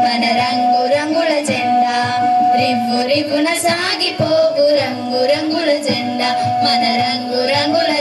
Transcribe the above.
మన రంగు రంగుల జెండా రివ్వు రివ్వున సాగిపోవు రంగు రంగుల జెండా మన రంగు రంగుల